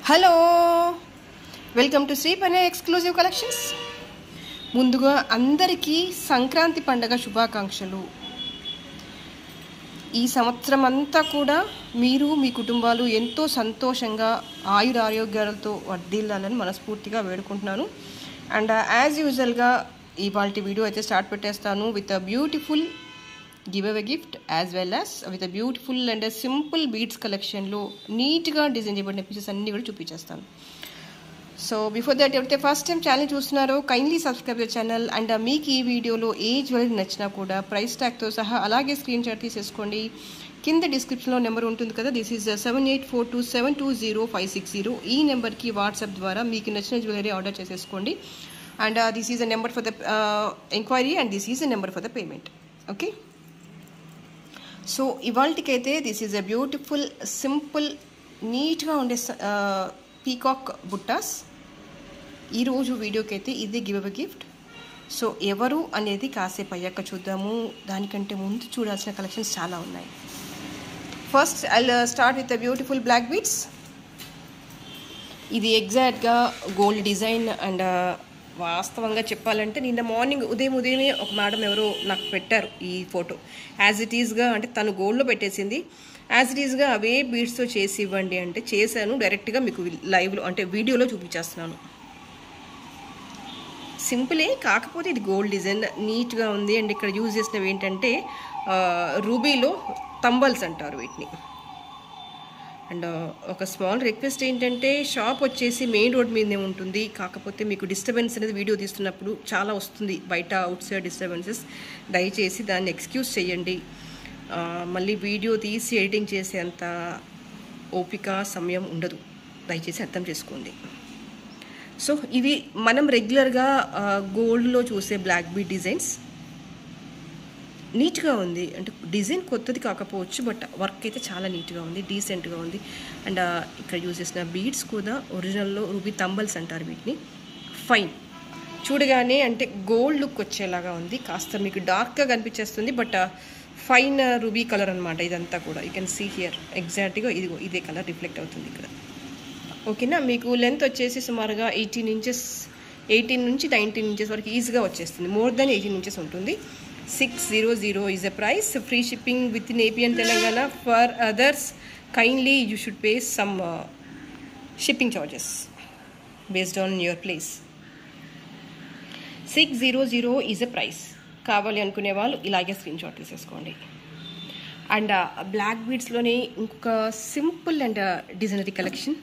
Hello welcome to Shri పనే exclusive collections ముందుగా అందరికీ సంక్రాంతి పండగ శుభాకాంక్షలు ఈ సంవత్సరం అంతా కూడా మీరు మీ కుటుంబాలు ఎంతో సంతోషంగా ఆయుర ఆరోగ్యాలతో వర్ధిల్లాలని మనస్ఫూర్తిగా వేడుకుంటున్నాను అండ్ యాజ్ యూజువల్గా ఇవాళ వీడియో అయితే స్టార్ట్ పెట్టేస్తాను with a beautiful giveaway gift as well as with a beautiful and simple beads కలెక్షన్లో నీట్గా డిజైన్ చేయబడిన పీసెస్ అన్నీ కూడా చూపించేస్తాను సో బిఫోర్ దట్ ఎవరైతే ఫస్ట్ టైం ఛానల్ చూస్తున్నారో kindly subscribe the channel and మీకు ఈ వీడియోలో ఏ జ్యువెలరీ నచ్చినా కూడా ప్రైస్ ట్యాగ్తో సహా అలాగే స్క్రీన్ షాట్ తీసేసుకోండి కింద డిస్క్రిప్షన్లో నెంబర్ ఉంటుంది కదా this is seven eight four two seven two zero five six zero ఈ నెంబర్కి వాట్సాప్ ద్వారా మీకు నచ్చిన జ్యువెలరీ ఆర్డర్ చేసేసుకోండి and this is a number for the enquiry and this is a number for the payment okay so ఇవాళకైతే this is a beautiful simple నీట్గా ఉండే peacock బుట్టాస్ ఈరోజు వీడియోకి అయితే ఇది గివ్ అవే గిఫ్ట్ సో ఎవరు అనేది కాసేపు అయ్యాక చూద్దాము దానికంటే ముందు చూడాల్సిన కలెక్షన్స్ చాలా ఉన్నాయి first I start with the beautiful black beads ఇది ఎగ్జాక్ట్గా గోల్డ్ డిజైన్ అండ్ వాస్తవంగా చెప్పాలంటే నిన్న మార్నింగ్ ఉదయం ఉదయమే ఒక మేడం ఎవరో నాకు పెట్టారు ఈ ఫోటో యాజ్ ఇట్ ఈస్గా అంటే తను గోల్డ్లో పెట్టేసింది యాజ్ ఇట్ ఈస్గా అవే బీడ్స్తో చేసి ఇవ్వండి అంటే చేశాను డైరెక్ట్గా మీకు లైవ్లో అంటే వీడియోలో చూపించేస్తున్నాను సింపులే కాకపోతే ఇది గోల్డ్ డిజైన్ నీట్గా ఉంది అండ్ ఇక్కడ యూజ్ చేసినవి ఏంటంటే రూబీలో తంబల్స్ అంటారు వీటిని అండ్ ఒక స్మాల్ రిక్వెస్ట్ ఏంటంటే షాప్ వచ్చేసి మెయిన్ రోడ్ మీదనే ఉంటుంది కాకపోతే మీకు డిస్టర్బెన్స్ అనేది వీడియో తీస్తున్నప్పుడు చాలా వస్తుంది బయట అవుట్ సైడ్ డిస్టర్బెన్సెస్ దయచేసి దాన్ని ఎక్స్క్యూజ్ చేయండి మళ్ళీ వీడియో తీసి ఎడిటింగ్ చేసేంత ఓపిక సమయం ఉండదు దయచేసి అర్థం చేసుకోండి సో ఇవి మనం రెగ్యులర్గా గోల్డ్లో చూసే బ్లాక్ బీట్ డిజైన్స్ నీట్గా ఉంది అంటే డిజైన్ కొత్తది కాకపోవచ్చు బట్ వర్క్ అయితే చాలా నీట్గా ఉంది డీసెంట్గా ఉంది అండ్ ఇక్కడ యూజ్ చేసిన బీడ్స్ కూడా ఒరిజినల్లో రూబీ తంబల్స్ అంటారు వీటిని ఫైన్ చూడగానే అంటే గోల్డ్ లుక్ వచ్చేలాగా ఉంది కాస్త మీకు డార్క్గా కనిపించేస్తుంది బట్ ఫైన్ రూబీ కలర్ అనమాట ఇదంతా కూడా యూ కెన్ సీ హియర్ ఎగ్జాక్ట్గా ఇది ఇదే కలర్ రిఫ్లెక్ట్ అవుతుంది ఇక్కడ ఓకేనా మీకు లెంత్ వచ్చేసి సుమారుగా ఎయిటీన్ ఇంచెస్ ఎయిటీన్ నుంచి నైన్టీన్ ఇంచెస్ వరకు ఈజీగా వచ్చేస్తుంది మోర్ దెన్ ఎయిటీన్ ఇంచెస్ ఉంటుంది six zero zero is a price free shipping within AP and Telangana for others kindly you should pay some shipping charges based on your place six zero zero is a price కావాలి అనుకునే వాళ్ళు ఇలాగే screen shot తీసేసుకోండి and black బీడ్స్లోనే ఇంకొక simple and designer collection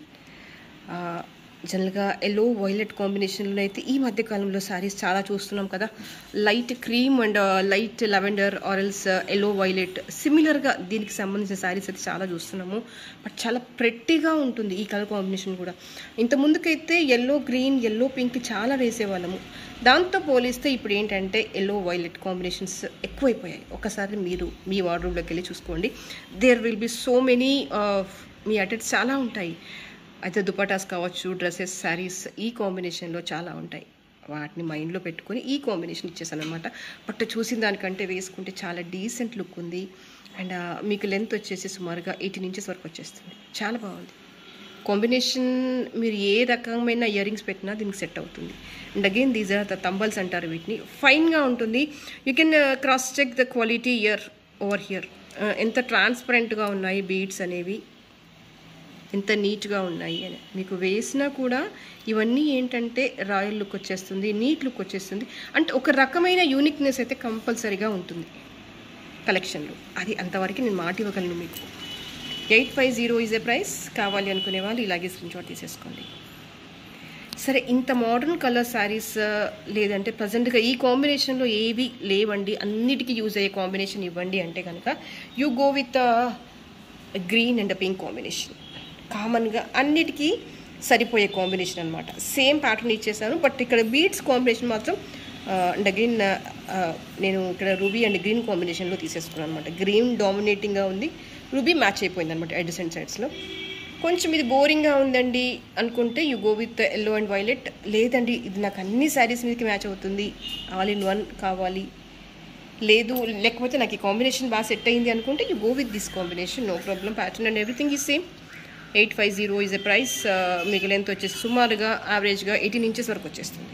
జనరల్గా yellow violet కాంబినేషన్లో అయితే ఈ మధ్య కాలంలో శారీస్ చాలా చూస్తున్నాం కదా light cream and light lavender ఆరెల్స్ ఎల్లో వైలెట్ సిమిలర్గా దీనికి సంబంధించిన శారీస్ అయితే చాలా చూస్తున్నాము బట్ చాలా ప్రెట్టిగా ఉంటుంది ఈ కలర్ కాంబినేషన్ కూడా ఇంత ముందుకైతే ఎల్లో గ్రీన్ ఎల్లో పింక్ చాలా వేసేవాళ్ళము దాంతో పోలిస్తే ఇప్పుడు ఏంటంటే ఎల్లో వైలెట్ కాంబినేషన్స్ ఎక్కువైపోయాయి ఒకసారి మీరు మీ వార్డ్రూమ్లోకి వెళ్ళి చూసుకోండి there will be so many మీ అటెట్స్ చాలా ఉంటాయి అయితే దుపటాస్ కావచ్చు డ్రెస్సెస్ శారీస్ ఈ కాంబినేషన్లో చాలా ఉంటాయి వాటిని మైండ్లో పెట్టుకొని ఈ కాంబినేషన్ ఇచ్చేసాను అనమాట బట్ చూసిన దానికంటే వేసుకుంటే చాలా డీసెంట్ లుక్ ఉంది అండ్ మీకు లెంత్ వచ్చేసి సుమారుగా ఎయిటీన్ ఇంచెస్ వరకు వచ్చేస్తుంది చాలా బాగుంది కాంబినేషన్ మీరు ఏ రకమైన ఇయర్ రింగ్స్ పెట్టినా దీనికి సెట్ అవుతుంది and again these are the తంబల్స్ అంటారు వీటిని ఫైన్గా ఉంటుంది you can cross check the quality here over here ఎంత ట్రాన్స్పరెంట్గా ఉన్నాయి బీడ్స్ అనేవి ఎంత నీట్గా ఉన్నాయి అని మీకు వేసినా కూడా ఇవన్నీ ఏంటంటే రాయల్ లుక్ వచ్చేస్తుంది నీట్ లుక్ వచ్చేస్తుంది అంటే ఒక రకమైన యూనిక్నెస్ అయితే కంపల్సరీగా ఉంటుంది కలెక్షన్లో అది అంతవరకు నేను మాట ఇవ్వగలను మీకు eight five zero is a price కావాలి అనుకునే వాళ్ళు ఇలాగే స్క్రీన్ షాట్ తీసేసుకోండి సరే ఇంత మోడర్న్ కలర్ శారీస్ లేదంటే ప్రజెంట్గా ఈ కాంబినేషన్లో ఏవి లేవండి అన్నిటికీ యూజ్ అయ్యే కాంబినేషన్ ఇవ్వండి అంటే కనుక you go with green and pink combination కామన్గా అన్నిటికీ సరిపోయే కాంబినేషన్ అనమాట సేమ్ ప్యాటర్న్ ఇచ్చేసాను బట్ ఇక్కడ బీడ్స్ కాంబినేషన్ మాత్రం అండ్ అగైన్ నేను ఇక్కడ రూబీ అండ్ గ్రీన్ కాంబినేషన్లో తీసేసుకున్నాను అనమాట గ్రీన్ డామినేటింగ్గా ఉంది రూబీ మ్యాచ్ అయిపోయింది అనమాట అడ్జసెంట్ సైడ్స్లో కొంచెం ఇది బోరింగ్గా ఉందండి అనుకుంటే you go with yellow and violet లేదండి ఇది నాకు అన్ని శారీస్ మీదకి మ్యాచ్ అవుతుంది ఆల్ ఇన్ వన్ కావాలి లేదు లేకపోతే నాకు ఈ కాంబినేషన్ బాగా సెట్ అయింది అనుకుంటే you go with this combination no problem pattern and everything ఈ same eight five zero is a price మీకు లెంత్ వచ్చేసి సుమారుగా యావరేజ్గా ఎయిటీన్ ఇంచెస్ వరకు వచ్చేస్తుంది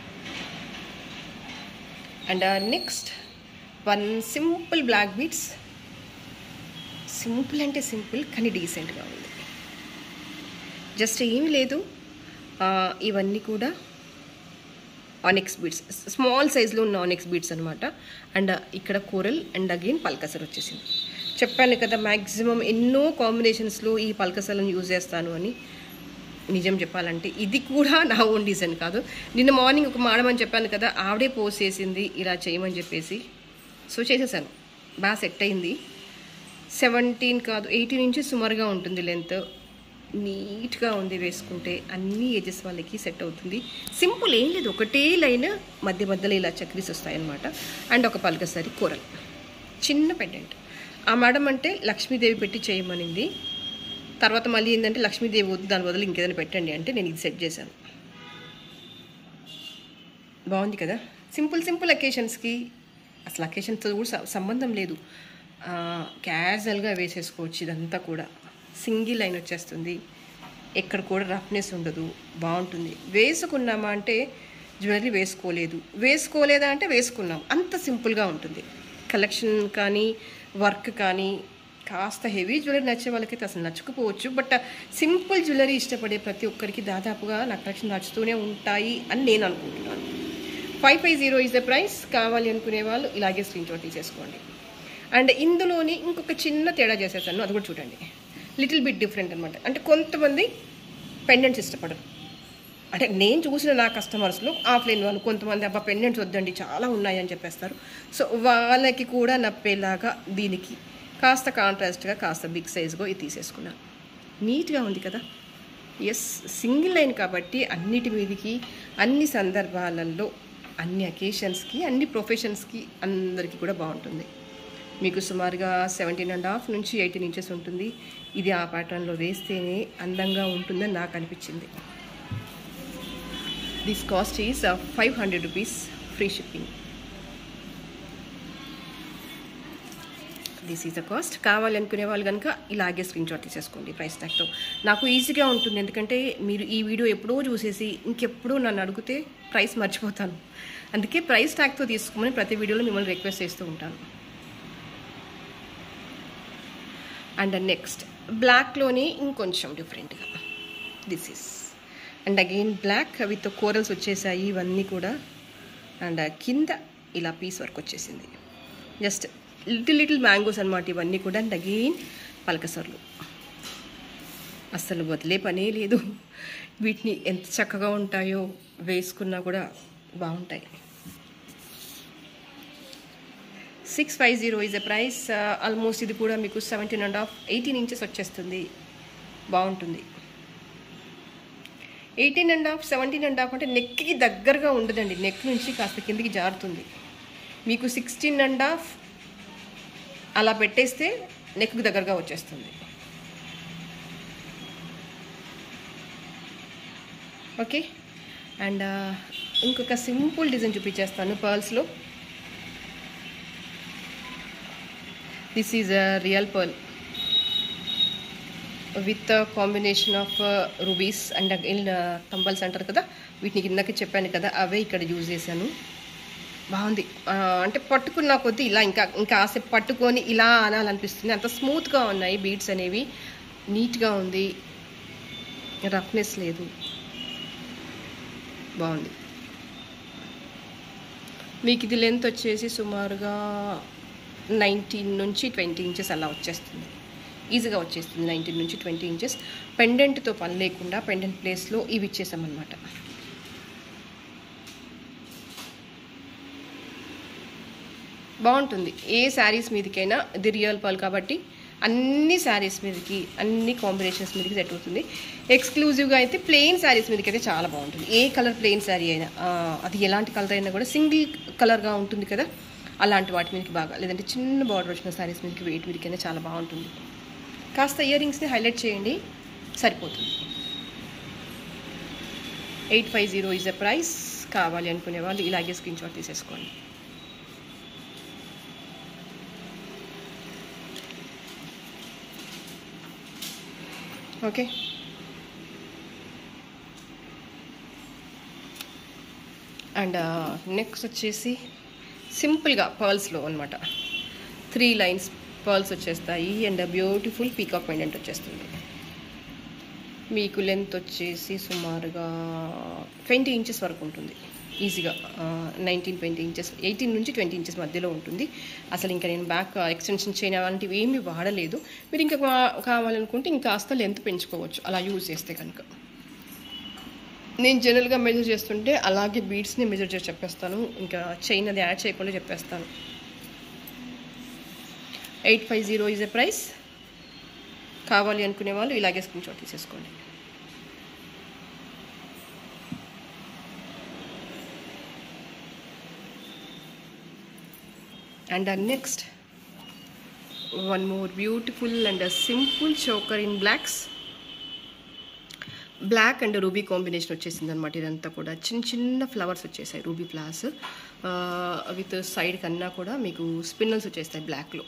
and next one simple black beads simple అంటే సింపుల్ కానీ డీసెంట్గా ఉంది జస్ట్ ఏమీ లేదు ఆ, ఇవన్నీ కూడా ఆనిక్స్ బీడ్స్ స్మాల్ సైజ్లో ఉన్న ఆనిక్స్ బీడ్స్ అనమాట అండ్ ఇక్కడ కూరల్ అండ్ అగైన్ పల్కసర్ వచ్చేసింది చెప్పాను కదా మ్యాక్సిమం ఎన్నో కాంబినేషన్స్లో ఈ పల్కసర్లను యూజ్ చేస్తాను అని నిజం చెప్పాలంటే ఇది కూడా నా ఓన్ డిజైన్ కాదు నిన్న మార్నింగ్ ఒక మేడం అని చెప్పాను కదా ఆవిడే పోస్ట్ చేసింది ఇలా చేయమని చెప్పేసి సో చేసేసాను బాగా సెట్ అయింది సెవెంటీన్ కాదు ఎయిటీన్ ఇంచెస్ సుమారుగా ఉంటుంది లెంత్ నీట్గా ఉంది వేసుకుంటే అన్ని ఏజెస్ వాళ్ళకి సెట్ అవుతుంది సింపుల్ ఏం లేదు ఒకటే లైన్ మధ్య మధ్యలో ఇలా చక్రీస్ వస్తాయన్నమాట అండ్ ఒక పలకసారి కూరలు చిన్న పెండెంట్ ఆ మేడం అంటే లక్ష్మీదేవి పెట్టి చేయమనింది తర్వాత మళ్ళీ ఏంటంటే లక్ష్మీదేవి వద్దు దాని బదులు ఇంకేదైనా పెట్టండి అంటే నేను ఇది సెట్ చేశాను బాగుంది కదా సింపుల్ సింపుల్ అకేషన్స్కి అసలు అకేషన్తో కూడా స- సంబంధం లేదు క్యాజువల్గా వేసేసుకోవచ్చు ఇదంతా కూడా సింగిల్ లైన్ వచ్చేస్తుంది ఎక్కడ కూడా రఫ్నెస్ ఉండదు బాగుంటుంది వేసుకున్నామా అంటే జ్యువెలరీ వేసుకోలేదు వేసుకోలేదా అంటే వేసుకున్నాం అంత సింపుల్గా ఉంటుంది కలెక్షన్ కానీ వర్క్ కానీ కాస్త హెవీ జ్యువెలరీ నచ్చే వాళ్ళకైతే అసలు నచ్చకపోవచ్చు బట్ సింపుల్ జ్యువెలరీ ఇష్టపడే ప్రతి ఒక్కరికి దాదాపుగా నా కలెక్షన్ నచ్చుతూనే ఉంటాయి అని నేను అనుకుంటున్నాను five five zero is the price కావాలి అనుకునే వాళ్ళు ఇలాగే స్క్రీన్ షాట్ తీసేసుకోండి అండ్ ఇందులోని ఇంకొక చిన్న తేడా చేసేసాను అది కూడా చూడండి లిటిల్ బిట్ డిఫరెంట్ అనమాట అంటే కొంతమంది పెండెంట్స్ ఇష్టపడరు అంటే నేను చూసిన నా కస్టమర్స్లో ఆఫ్లైన్ వాళ్ళు కొంతమంది అబ్బా పెండెంట్స్ వద్దండి చాలా ఉన్నాయి అని చెప్పేస్తారు సో వాళ్ళకి కూడా నప్పేలాగా దీనికి కాస్త కాంట్రాస్ట్గా కాస్త బిగ్ సైజ్గా ఇది తీసేసుకున్నాను నీట్గా ఉంది కదా ఎస్ సింగిల్ లైన్ కాబట్టి అన్నిటి మీదకి అన్ని సందర్భాలలో అన్ని అకేషన్స్కి అన్ని ప్రొఫెషన్స్కి అందరికీ కూడా బాగుంటుంది మీకు సుమారుగా సెవెంటీన్ అండ్ హాఫ్ నుంచి ఎయిటీన్ ఇంచెస్ ఉంటుంది ఇది ఆ ప్యాటర్న్లో వేస్తేనే అందంగా ఉంటుందని నాకు అనిపించింది this cost is five hundred rupees free shipping this is the cost కావాలి అనుకునే వాళ్ళు కనుక ఇలాగే స్క్రీన్ షాట్ తీసేసుకోండి ప్రైస్ ట్యాగ్తో నాకు ఈజీగా ఉంటుంది ఎందుకంటే మీరు ఈ వీడియో ఎప్పుడో చూసేసి ఇంకెప్పుడూ నన్ను అడిగితే ప్రైస్ మర్చిపోతాను అందుకే ప్రైస్ ట్యాగ్తో తీసుకోమని ప్రతి వీడియోలో మిమ్మల్ని రిక్వెస్ట్ చేస్తూ ఉంటాను అండ్ నెక్స్ట్ బ్లాక్లోనే ఇంకొంచెం డిఫరెంట్గా this is and again black with corals వచ్చేసాయి ఇవన్నీ కూడా అండ్ కింద ఇలా పీస్ వర్క్ వచ్చేసింది జస్ట్ లిటిల్ లిటిల్ మ్యాంగోస్ అనమాట ఇవన్నీ కూడా అండ్ అగైన్ పలకసర్లు అస్సలు వదిలే పనే లేదు వీటిని ఎంత చక్కగా ఉంటాయో వేసుకున్నా కూడా బాగుంటాయి six five zero is a price almost ఇది కూడా మీకు seventeen and half eighteen inches వచ్చేస్తుంది బాగుంటుంది eighteen and half seventeen and half అంటే నెక్కి దగ్గరగా ఉండదండి నెక్ నుంచి కాస్త కిందికి జారుతుంది మీకు సిక్స్టీన్ అండ్ హాఫ్ అలా పెట్టేస్తే నెక్కి దగ్గరగా వచ్చేస్తుంది ఓకే అండ్ ఇంకొక సింపుల్ డిజైన్ చూపించేస్తాను పర్ల్స్లో this is a real pearl with combination of rubies and తంబల్స్ అంటారు కదా వీటిని కిందకి చెప్పాను కదా అవే ఇక్కడ యూజ్ చేశాను బాగుంది ఆ, అంటే పట్టుకున్న కొద్దీ ఇలా ఇంకా ఇంకా ఆసేపు పట్టుకొని ఇలా అనాలనిపిస్తుంది అంత స్మూత్గా ఉన్నాయి బీడ్స్ అనేవి నీట్గా ఉంది రఫ్నెస్ లేదు బాగుంది మీకు ఇది లెంత్ వచ్చేసి సుమారుగా నైన్టీన్ నుంచి ట్వంటీ ఇంచెస్ అలా వచ్చేస్తుంది ఈజీగా వచ్చేస్తుంది నైన్టీన్ నుంచి ట్వంటీ ఇంచెస్ పెండెంట్తో పని లేకుండా పెండెంట్ ప్లేస్లో ఇవి ఇచ్చేసామన్నమాట బాగుంటుంది ఏ శారీస్ మీదకైనా ఇది రియల్ పర్ల్ కాబట్టి అన్ని శారీస్ మీదకి అన్ని కాంబినేషన్స్ మీదకి సెట్ అవుతుంది ఎక్స్క్లూజివ్గా అయితే ప్లెయిన్ శారీస్ మీదకి అయితే చాలా బాగుంటుంది ఏ కలర్ ప్లెయిన్ శారీ అయినా ఆ, అది ఎలాంటి కలర్ అయినా కూడా సింగిల్ కలర్గా ఉంటుంది కదా అలాంటి వాటి మీదకి బాగా లేదంటే చిన్న బార్డర్ వచ్చిన శారీస్ మీదకి వెయిట్ మీదకైనా చాలా బాగుంటుంది కాస్త ఇయర్ రింగ్స్ని హైలైట్ చేయండి సరిపోతుంది eight five zero is a price కావాలి అనుకునే వాళ్ళు ఇలాగే స్క్రీన్ షాట్ తీసేసుకోండి ఓకే అండ్ నెక్స్ట్ వచ్చేసి సింపుల్గా పర్ల్స్లో అనమాట త్రీ లైన్స్ పర్ల్స్ వచ్చేస్తాయి అండ్ బ్యూటిఫుల్ పీకాక్ పెండెంట్ వచ్చేస్తుంది మీకు లెంత్ వచ్చేసి సుమారుగా ట్వంటీ ఇంచెస్ వరకు ఉంటుంది ఈజీగా నైన్టీన్ ట్వంటీ ఇంచెస్ ఎయిటీన్ నుంచి ట్వంటీ ఇంచెస్ మధ్యలో ఉంటుంది అసలు ఇంకా నేను బ్యాక్ ఎక్స్టెన్షన్ చేయని అలాంటివి ఏమీ వాడలేదు మీరు ఇంకా కా- కావాలనుకుంటే ఇంకా కాస్త లెంత్ పెంచుకోవచ్చు అలా యూజ్ చేస్తే కనుక నేను జనరల్గా మెజర్ చేస్తుంటే అలాగే బీడ్స్ని మెజర్ చేసి చెప్పేస్తాను ఇంకా చైన్ అది యాడ్ చేయకుండా చెప్పేస్తాను eight five zero is a price కావాలి అనుకునే వాళ్ళు ఇలాగే స్క్రీన్ షాట్ తీసేసుకోండి and next one more beautiful and simple choker in blacks black and ruby combination వచ్చేసింది అనమాట ఇదంతా కూడా చిన్న చిన్న ఫ్లవర్స్ వచ్చేసాయి రూబీ ఫ్లవర్స్ విత్ సైడ్ కన్నా కూడా మీకు స్పిన్నల్స్ వచ్చేస్తాయి బ్లాక్లో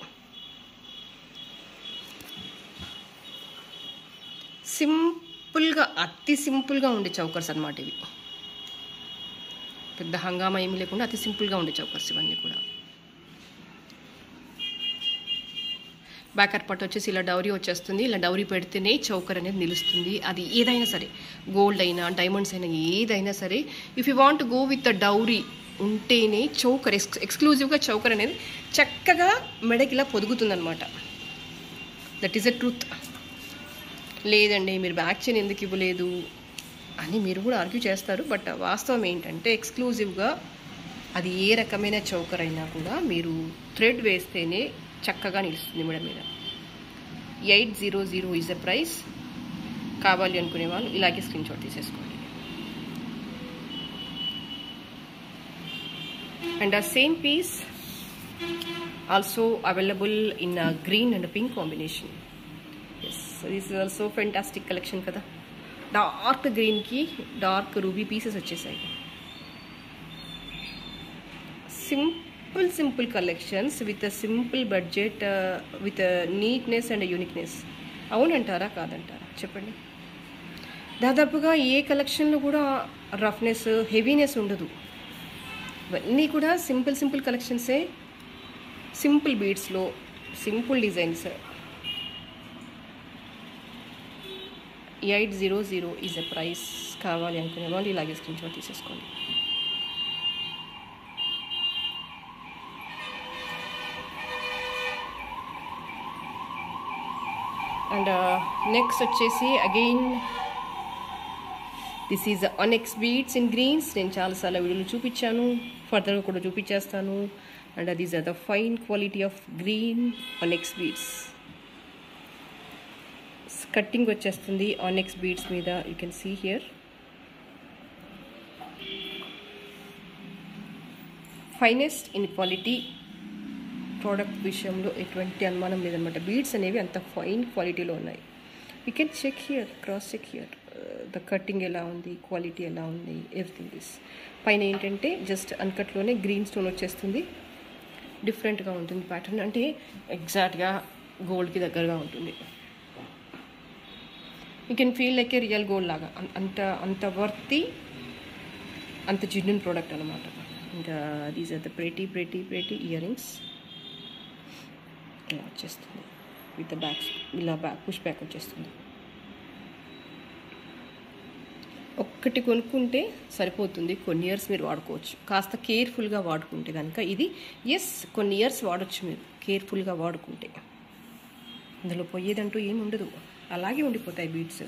సింపుల్గా అతి సింపుల్గా ఉండే చౌకర్స్ అనమాట ఇవి పెద్ద హంగామా ఏమీ లేకుండా అతి సింపుల్గా ఉండే చౌకర్స్ ఇవన్నీ కూడా బ్యాకర్ పట్ వచ్చేసి ఇలా డౌరీ వచ్చేస్తుంది ఇలా డౌరీ పెడితేనే చౌకర్ అనేది నిలుస్తుంది అది ఏదైనా సరే గోల్డ్ అయినా డైమండ్స్ అయినా ఏదైనా సరే if you want go with the dowry ఉంటేనే చౌకర్ ఎక్స్ ఎక్స్క్లూజివ్గా చౌకర్ అనేది చక్కగా మెడకి ఇలా పొదుగుతుందనమాట దట్ ఈస్ ఎ ట్రూత్ లేదండి మీరు బ్యాక్ చైన్ ఎందుకు ఇవ్వలేదు అని మీరు కూడా ఆర్గ్యూ చేస్తారు బట్ వాస్తవం ఏంటంటే ఎక్స్క్లూజివ్గా అది ఏ రకమైన చౌకర్ అయినా కూడా మీరు థ్రెడ్ వేస్తేనే చక్కగా నిలుస్తుంది మేడం మీద eight zero zero is a price కావాలి అనుకునే వాళ్ళు ఇలాగే స్క్రీన్ షాట్ తీసేసుకోండి అండ్ ఆ same piece also available in green and pink combination yes this is also fantastic collection కదా డార్క్ గ్రీన్కి డార్క్ రూబీ పీసెస్ వచ్చేసాయి simple simple collections with a simple budget with neatness and uniqueness అవునంటారా కాదంటారా చెప్పండి దాదాపుగా ఏ కలెక్షన్లో కూడా రఫ్నెస్ హెవీనెస్ ఉండదు ఇవన్నీ కూడా సింపుల్ సింపుల్ కలెక్షన్సే సింపుల్ బీడ్స్లో simple designs eight zero zero is a price కావాలి అనుకునే వాళ్ళు ఇలాగే స్క్రీన్ షాట్ తీసేసుకోండి అండ్ నెక్స్ట్ వచ్చేసి again this is onyx beads in greens నేను చాలాసార్లు వీడియోలు చూపించాను ఫర్దర్గా కూడా చూపించేస్తాను and these are the fine quality of green onyx beads cutting వచ్చేస్తుంది ఆనెక్స్ బీడ్స్ మీద you can see here finest in quality product విషయంలో ఎటువంటి అనుమానం లేదనమాట బీడ్స్ అనేవి అంత ఫైన్ క్వాలిటీలో ఉన్నాయి you can check here cross check here the cutting ఎలా ఉంది క్వాలిటీ ఎలా ఉంది ఎవ్రీథింగ్ దిస్ పైన ఏంటంటే జస్ట్ అన్కట్లోనే గ్రీన్ స్టోన్ వచ్చేస్తుంది డిఫరెంట్గా ఉంటుంది ప్యాటర్న్ అంటే ఎగ్జాక్ట్గా గోల్డ్కి దగ్గరగా ఉంటుంది you can feel like a real gold లాగా అం- అంత అంత వర్తి అంత జిన్నున్ ప్రోడక్ట్ అనమాట ఇంకా these are the pretty pretty pretty earrings ఇలా వచ్చేస్తుంది విత్ బ్యాక్ ఇలా బ్యాక్ పుష్ బ్యాక్ వచ్చేస్తుంది ఒక్కటి కొనుక్కుంటే సరిపోతుంది కొన్ని ఇయర్స్ మీరు వాడుకోవచ్చు కాస్త కేర్ఫుల్గా వాడుకుంటే కనుక ఇది ఎస్ కొన్ని ఇయర్స్ వాడచ్చు మీరు కేర్ఫుల్గా వాడుకుంటే ఇందులో పోయేదంటూ ఏమి ఉండదు అలాగే ఉండిపోతాయి beads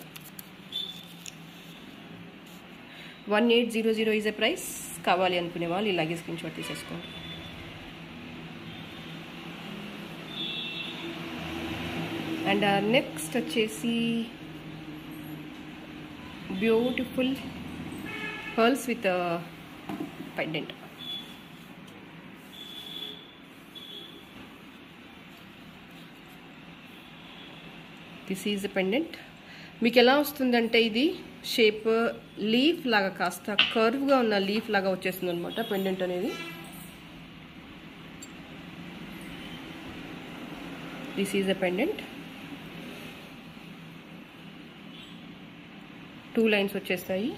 one eight zero zero is a price కావాలి అనుకునే వాళ్ళు ఇలాగే స్క్రీన్ షాట్ తీసేసుకోండి అండ్ నెక్స్ట్ వచ్చేసి beautiful pearls with pendant this is pendant మీకు ఎలా వస్తుందంటే ఇది షేప్ లీఫ్ లాగా కాస్త కర్వ్గా ఉన్న లీఫ్ లాగా వచ్చేస్తుంది అనమాట పెండెంట్ అనేది this is a pendant two lines వచ్చేస్తాయి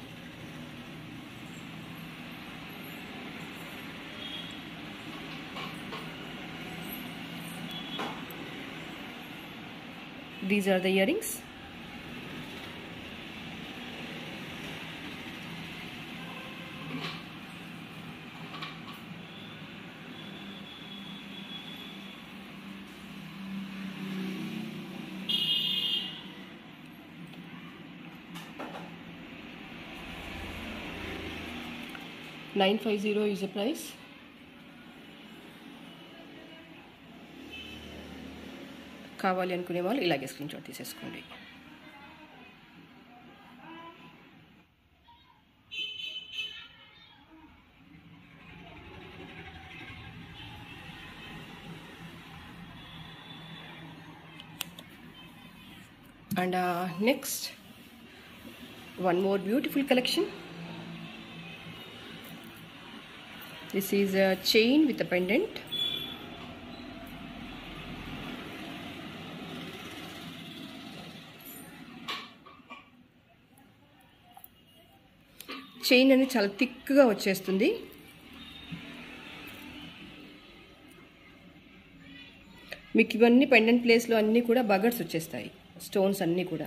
these are the earrings nine five zero is a price కావాలి అనుకునే వాళ్ళు ఇలాగే స్క్రీన్ షాట్ తీసేసుకోండి and next one more beautiful collection This is a chain with a pendant. Chain అనేది చాలా థిక్గా వచ్చేస్తుంది మీకు ఇవన్నీ పెండెంట్ ప్లేస్లో అన్నీ కూడా బగర్స్ వచ్చేస్తాయి స్టోన్స్ అన్నీ కూడా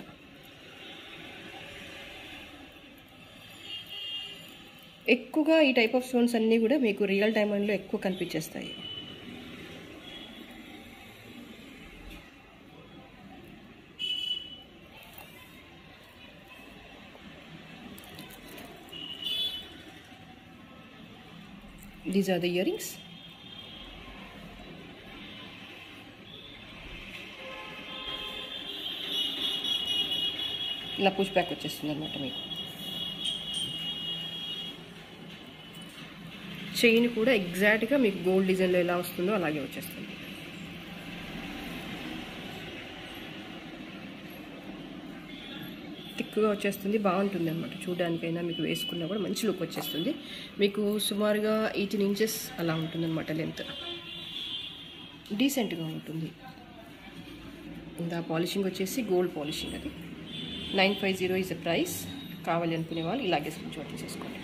ఎక్కువగా ఈ టైప్ ఆఫ్ స్టోన్స్ అన్నీ కూడా మీకు రియల్ డైమండ్లో ఎక్కువ కనిపించేస్తాయి these are the earrings ఇలా పుష్ బ్యాక్ వచ్చేస్తుంది అనమాట మీకు చైన్ కూడా ఎగ్జాక్ట్గా మీకు గోల్డ్ డిజైన్లో ఎలా వస్తుందో అలాగే వచ్చేస్తుంది థిక్గా వచ్చేస్తుంది బాగుంటుంది అనమాట చూడడానికైనా మీకు వేసుకున్నా కూడా మంచి లుక్ వచ్చేస్తుంది మీకు సుమారుగా ఎయిటీన్ ఇంచెస్ అలా ఉంటుంది అనమాట లెంత్ డీసెంట్గా ఉంటుంది ఇంకా పాలిషింగ్ వచ్చేసి గోల్డ్ పాలిషింగ్ అది nine five zero is a price కావాలి అనుకునే వాళ్ళు ఇలాగే స్క్రీన్ షాట్ తీసేసుకోండి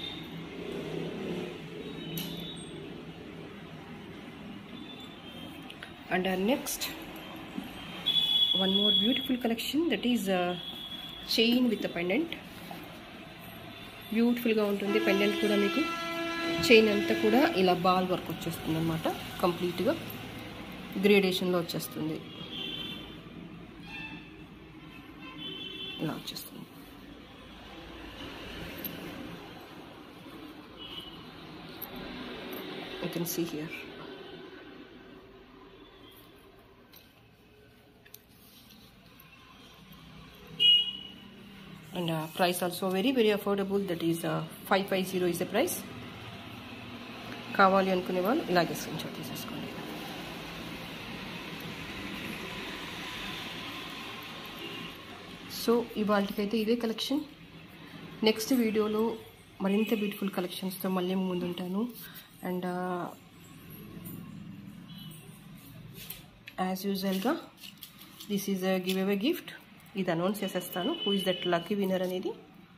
and uh, next one more beautiful collection that is a chain with a pendant బ్యూటిఫుల్గా ఉంటుంది పెండెంట్ కూడా మీకు చైన్ అంతా కూడా ఇలా బాల్ వర్క్ వచ్చేస్తుంది అనమాట కంప్లీట్గా గ్రేడేషన్లో వచ్చేస్తుంది ఇలా వచ్చేస్తుంది you can see here and uh, price also very very affordable that is uh, 550 is the price కావాలి అనుకునే వాళ్ళు ఇలాగే స్క్రీన్ షాట్ తీసేసుకోండి సో ఇవాళకైతే ఇదే కలెక్షన్ నెక్స్ట్ వీడియోలో మరింత బ్యూటిఫుల్ కలెక్షన్స్తో మళ్ళీ ముందుంటాను అండ్ యాజ్ యూజువల్గా this is a giveaway gift ఇది అనౌన్స్ చేసేస్తాను who is that lucky winner అనేది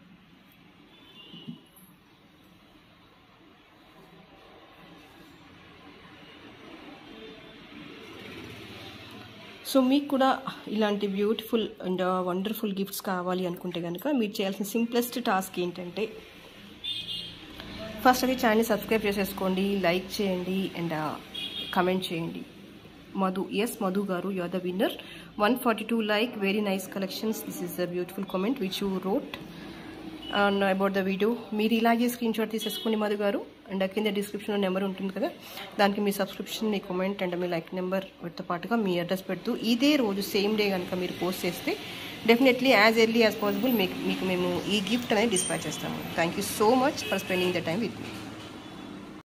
సో మీకు కూడా ఇలాంటి బ్యూటిఫుల్ అండ్ వండర్ఫుల్ గిఫ్ట్స్ కావాలి అనుకుంటే కనుక మీరు చేయాల్సిన సింప్లెస్ట్ టాస్క్ ఏంటంటే ఫస్ట్ అది ఛానల్ సబ్స్క్రైబ్ చేసేసుకోండి లైక్ చేయండి అండ్ కమెంట్ చేయండి మధు ఎస్ మధు గారు you are the winner one forty two like very nice collections this is the beautiful comment which you wrote and about the video మీరు ఇలాగే screen shot తీసేసుకోండి మధు గారు and కింద డిస్క్రిప్షన్లో నెంబర్ ఉంటుంది కదా దానికి మీ సబ్స్క్రిప్షన్ మీ కామెంట్ అండ్ మీ లైక్ నెంబర్ వీటితో పాటుగా మీ అడ్రస్ పెడుతూ ఇదే రోజు సేమ్ డే కనుక మీరు పోస్ట్ చేస్తే definitely as early as possible మీకు మీకు మేము ఈ గిఫ్ట్ అనేది డిస్పాచ్ చేస్తాము thank you so much for spending the time with me